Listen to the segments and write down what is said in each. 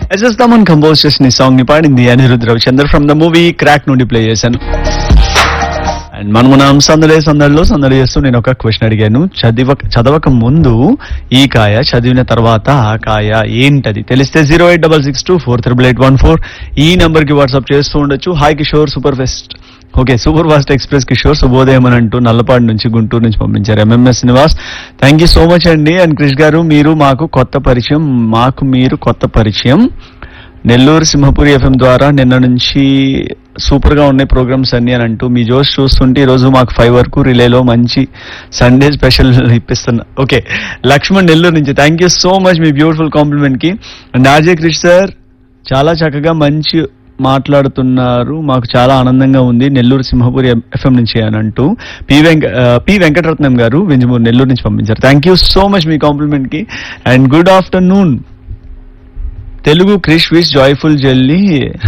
SS Thaman compose చేసిన ఈ song ని పాడింది Anirudh Ravichander from the movie Krack నుండి ప్లే చేశాను అండ్ మనం మన సందడే సందడిలో సందడి చేస్తూ నేను ఒక క్వశ్చన్ అడిగాను చదివ చదవక ముందు ఈ కాయ చదివిన తర్వాత ఆ కాయ ఏంటది తెలిస్తే zero eight double six two four triple eight one four ఈ నంబర్ కి వాట్సాప్ చేస్తూ ఉండొచ్చు hi Kishore super fest okay super fast express Kishore శుభోదయం అని అంటూ నల్లపాడు నుంచి గుంటూరు నుంచి పంపించారు MMS Srinivas thank you so much అండి అండ్ క్రిష్ గారు మీరు మాకు కొత్త పరిచయం మాకు మీరు కొత్త పరిచయం నెల్లూరు సింహపురి ఎఫ్ఎం ద్వారా నిన్న నుంచి సూపర్ గా ఉన్నాయి ప్రోగ్రామ్స్ అన్ని అని అంటూ మీ జోష్ చూస్తుంటే ఈ రోజు మాకు ఫైవ్ వరకు రిలేలో మంచి సండే స్పెషల్ ఇప్పిస్తున్నా ఓకే లక్ష్మణ్ నెల్లూరు నుంచి థ్యాంక్ యూ సో మచ్ మీ బ్యూటిఫుల్ కాంప్లిమెంట్ కి అండ్ ఆర్జే క్రిష్ సార్ చాలా చక్కగా మంచి మాట్లాడుతున్నారు మాకు చాలా ఆనందంగా ఉంది నెల్లూరు సింహపురి ఎఫ్ఎం నుంచి అని అంటూ పి వెంక ఆ, పి వెంకటరత్నం గారు వింజమూరు నెల్లూరు నుంచి పంపించారు థ్యాంక్ యూ సో మచ్ మీ కాంప్లిమెంట్ కి and good afternoon Telugu Krish wish joyful jelly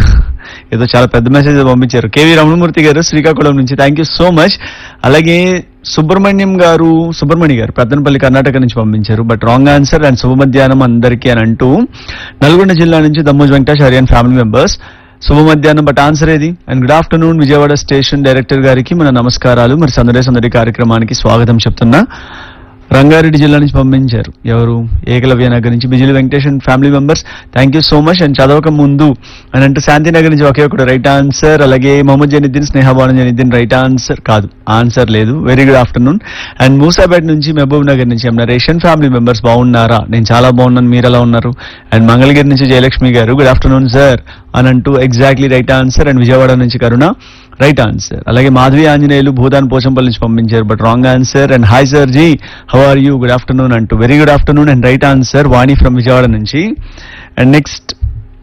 ఏదో చాలా పెద్ద మెసేజ్ పంపించారు కేవీ రమణమూర్తి గారు శ్రీకాకుళం నుంచి థ్యాంక్ యూ సో మచ్ అలాగే సుబ్రహ్మణ్యం గారు సుబ్రహ్మణ్య గారు పెద్దనపల్లి కర్ణాటక నుంచి పంపించారు బట్ రాంగ్ ఆన్సర్ అండ్ శుభ మధ్యాహ్నం అందరికీ అని అంటూ నల్గొండ జిల్లా నుంచి Dammoj Venkatachari and family members శుభ మధ్యాహ్నం బట్ ఆన్సర్ ఏది and good afternoon Vijayawada station director గారికి మన నమస్కారాలు మరి సందడే సందడి కార్యక్రమానికి స్వాగతం చెప్తున్నా రంగారెడ్డి జిల్లా నుంచి పంపించారు ఎవరు ఏకలవ్య నగర్ నుంచి Bijili Venkatesh and family members thank you so much and చదవక ముందు అని అంటే శాంతినగర్ నుంచి ఒకే ఒకటి రైట్ ఆన్సర్ అలాగే మొహమ్మద్ జనిద్దీన్ స్నేహబాను జనిద్దీన్ రైట్ ఆన్సర్ కాదు ఆన్సర్ లేదు very good afternoon and Musapet నుంచి మహబూబ్ నగర్ నుంచి ఏమన్నా రేషన్ ఫ్యామిలీ మెంబర్స్ బాగున్నారా నేను చాలా బాగున్నాను మీరు ఎలా ఉన్నారు అండ్ మంగళగిరి నుంచి జయలక్ష్మి గారు గుడ్ ఆఫ్టర్నూన్ సార్ అని అంటూ exactly right answer and Vijayawada నుంచి కరుణ రైట్ ఆన్సర్ అలాగే మాధవి ఆంజనేయులు భూదాన్ పోచంపల్లి నుంచి పంపించారు but wrong answer and hi sir ji how are you good afternoon అంటూ very good afternoon and right answer Vani from Vijayawada నుంచి and next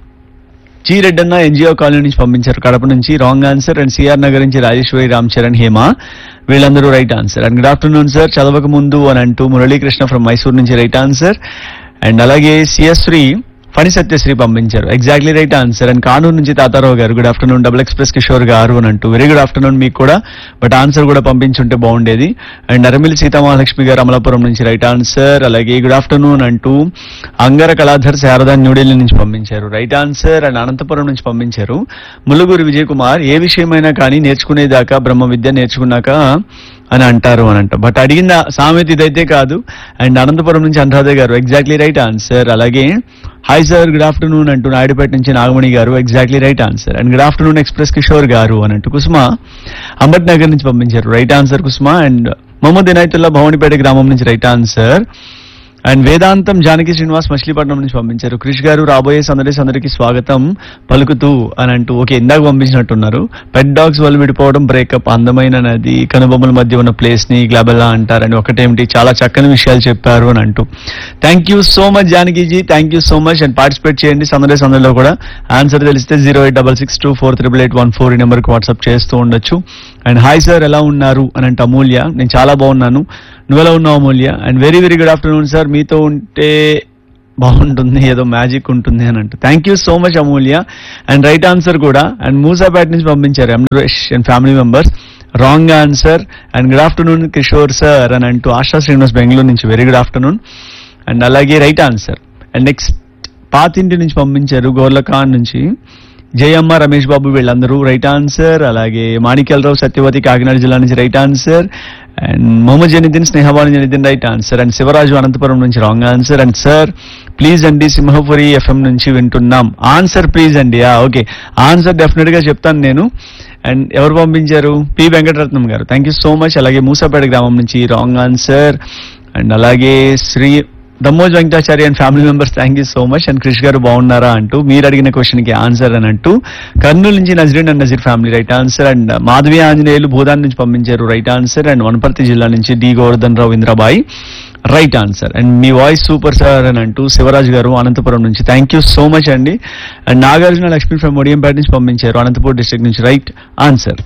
G Reddanna NGO colony నుంచి పంపించారు కడప నుంచి wrong answer and CR Nagar నుంచి రాజేశ్వరి రామ్ చరణ్ హేమ వీళ్ళందరూ right answer and good afternoon sir చదవక ముందు అని అంటూ మురళీకృష్ణ ఫ్రమ్ మైసూర్ నుంచి రైట్ ఆన్సర్ అండ్ అలాగే సిఎస్ శ్రీ ఫణి సత్యశ్రీ పంపించారు exactly right answer and Kanuru నుంచి తాతారావు గారు good afternoon double express Kishore గారు అని అంటూ వెరీ గుడ్ ఆఫ్టర్నూన్ మీకు కూడా బట్ ఆన్సర్ కూడా పంపించుంటే బాగుండేది అండ్ అరమిలి సీతామహాలక్ష్మి గారు అమలాపురం నుంచి రైట్ ఆన్సర్ అలాగే గుడ్ ఆఫ్టర్నూన్ అంటూ అంగర కళాధర్ శారదా న్యూఢిల్లీ నుంచి పంపించారు రైట్ ఆన్సర్ అండ్ అనంతపురం నుంచి పంపించారు ములుగురు విజయ్ కుమార్ ఏ విషయమైనా కానీ నేర్చుకునేదాకా బ్రహ్మ విద్య నేర్చుకున్నాక అని అంటారు అని అంట బట్ అడిగిన సామెత ఇదైతే కాదు అండ్ అనంతపురం నుంచి అనురాధ గారు ఎగ్జాక్ట్లీ రైట్ ఆన్సర్ అలాగే హాయ్ సార్ గుడ్ ఆఫ్టర్నూన్ అంటూ నాయుడుపేట నుంచి నాగమణి గారు exactly right answer and good afternoon express Kishore గారు అని అంటూ కుసుమ అంబట్ నగర్ నుంచి పంపించారు right answer Kusuma and Mohammed Inayatullah Bhavanipeta గ్రామం నుంచి రైట్ ఆన్సర్ అండ్ వేదాంతం జానకి శ్రీనివాస్ మచిలీపట్నం నుంచి పంపించారు క్రిష్ గారు రాబోయే సందడి సందడికి స్వాగతం పలుకుతూ అని అంటూ ఓకే ఇందాక పంపించినట్టున్నారు పెట్ డాగ్స్ వాళ్ళు విడిపోవడం బ్రేకప్ అందమైన నది కనుబొమ్మల మధ్య ఉన్న ప్లేస్ ని గ్లాబెల్లా అంటారని ఒకటేమిటి చాలా చక్కని విషయాలు చెప్పారు అని అంటూ thank you so much Janaki ji thank you so much and participate చేయండి సందడి సందడిలో కూడా ఆన్సర్ తెలిస్తే zero eight double six two four triple eight one four ఈ నెంబర్కి వాట్సాప్ చేస్తూ ఉండొచ్చు అండ్ హాయ్ సార్ ఎలా ఉన్నారు అని అంటే అమూల్య నేను చాలా బాగున్నాను నువ్వు ఎలా ఉన్నావు Amulya and very very good afternoon sir మీతో ఉంటే బాగుంటుంది ఏదో మ్యాజిక్ ఉంటుంది అని అంటూ thank you so much Amulya and right answer కూడా అండ్ మూసాపేట నుంచి పంపించారు M Naresh and family members wrong answer and good afternoon Kishore sir అని అంటూ ఆశా శ్రీనివాస్ బెంగళూరు నుంచి వెరీ గుడ్ ఆఫ్టర్నూన్ అండ్ అలాగే రైట్ ఆన్సర్ అండ్ నెక్స్ట్ పాతింటి నుంచి పంపించారు గోర్లఖాన్ నుంచి జయమ్మ రమేష్ బాబు వీళ్ళందరూ రైట్ ఆన్సర్ అలాగే మాణిక్యాలరావు సత్యవతి కాకినాడ జిల్లా నుంచి right answer and Mohammed Janiddin Snehabanu Janiddin right answer and Sivaraju Anantapur నుంచి wrong answer and sir please అండి సింహపురి ఎఫ్ఎం నుంచి వింటున్నాం ఆన్సర్ ప్లీజ్ అండి ఓకే ఆన్సర్ డెఫినెట్ గా చెప్తాను నేను అండ్ ఎవరు పంపించారు పి వెంకటరత్నం గారు థ్యాంక్ యూ సో మచ్ అలాగే మూసాపేట గ్రామం నుంచి రాంగ్ ఆన్సర్ అండ్ అలాగే Shri Dammoj Venkatachari and family members thank you so much and Krish గారు బాగున్నారా అంటూ మీరు అడిగిన క్వశ్చన్ కి ఆన్సర్ అని అంటూ కర్నూలు నుంచి Nazreen and Nazir family right answer and Madhavi Anjaneyulu Bhoodan నుంచి పంపించారు రైట్ ఆన్సర్ అండ్ వనపర్తి జిల్లా నుంచి D Govardhan Rao Indrabai right answer and మీ వాయిస్ సూపర్ సార్ అని అంటూ శివరాజ్ గారు అనంతపురం నుంచి థ్యాంక్ యూ సో మచ్ అండి అండ్ నాగార్జున లక్ష్మి ఫ్రమ్ ఒడియంపేట నుంచి పంపించారు అనంతపూర్ డిస్ట్రిక్ట్ నుంచి రైట్ ఆన్సర్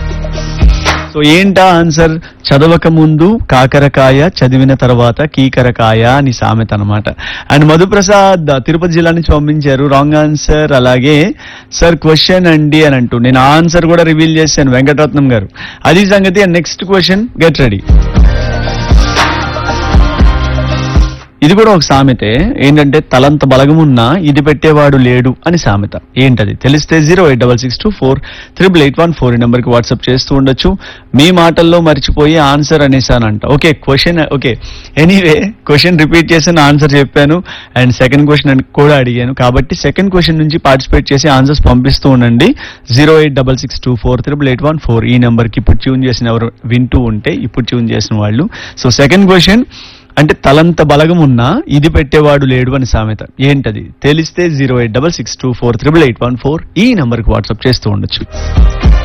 సో ఏంటా ఆన్సర్ చదవక ముందు కాకరకాయ చదివిన తర్వాత కీకరకాయ అని సామెత అనమాట అండ్ మధుప్రసాద్ తిరుపతి జిల్లా నుంచి పంపించారు రాంగ్ ఆన్సర్ అలాగే సార్ క్వశ్చన్ అండి అని అంటూ నేను ఆన్సర్ కూడా రివీల్ చేశాను వెంకటరత్నం గారు అది సంగతి and next question get ready ఇది కూడా ఒక సామెతే ఏంటంటే తలంత బలగమున్నా ఇది పెట్టేవాడు లేడు అని సామెత ఏంటది తెలిస్తే zero eight double six two four triple eight one four ఈ నెంబర్కి వాట్సాప్ చేస్తూ ఉండొచ్చు మీ మాటల్లో మర్చిపోయి ఆన్సర్ అనేసానంట okay question okay anyway question repeat చేసి ఆన్సర్ చెప్పాను అండ్ సెకండ్ క్వశ్చన్ కూడా అడిగాను కాబట్టి సెకండ్ క్వశ్చన్ నుంచి పార్టిసిపేట్ చేసి ఆన్సర్స్ పంపిస్తూ ఉండండి zero eight double six two four triple eight one four ఈ నెంబర్కి ఇప్పుడు ట్యూన్ చేసిన ఎవరు వింటూ ఉంటే ఇప్పుడు ట్యూన్ చేసిన వాళ్ళు సో సెకండ్ క్వశ్చన్ అంటే తలంత బలగం ఉన్నా ఇది పెట్టేవాడు లేడు అని సామెత ఏంటది తెలిస్తే zero eight double six two four triple eight one four ఈ నెంబర్కి వాట్సాప్ చేస్తూ ఉండొచ్చు